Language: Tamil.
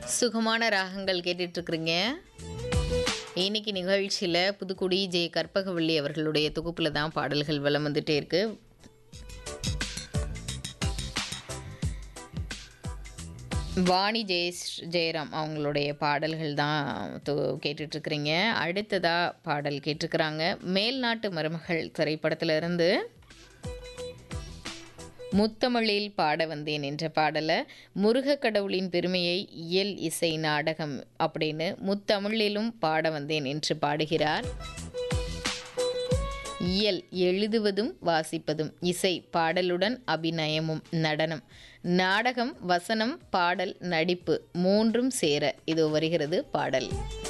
சுகமான ராகங்கள் கேட்டுட்டு இருக்கிறீங்க இன்னைக்கு நிகழ்ச்சியில் புதுக்குடி ஜே கற்பகவள்ளி அவர்களுடைய தொகுப்பில் தான் பாடல்கள் வலம் வந்துட்டே இருக்கு வாணி ஜெயஸ் ஜெயராம் அவங்களுடைய பாடல்கள் தான் கேட்டுட்ருக்குறீங்க அடுத்ததாக பாடல் கேட்டிருக்கிறாங்க மேல்நாட்டு மருமகள் திரைப்படத்துல இருந்து முத்தமிழில் பாட வந்தேன் என்ற பாடலை முருக கடவுளின் பெருமையை இயல் இசை நாடகம் அப்படின்னு முத்தமிழிலும் பாட வந்தேன் என்று பாடுகிறார் இயல் எழுதுவதும் வாசிப்பதும் இசை பாடலுடன் அபிநயமும் நடனம் நாடகம் வசனம் பாடல் நடிப்பு மூன்றும் சேர இது வருகிறது பாடல்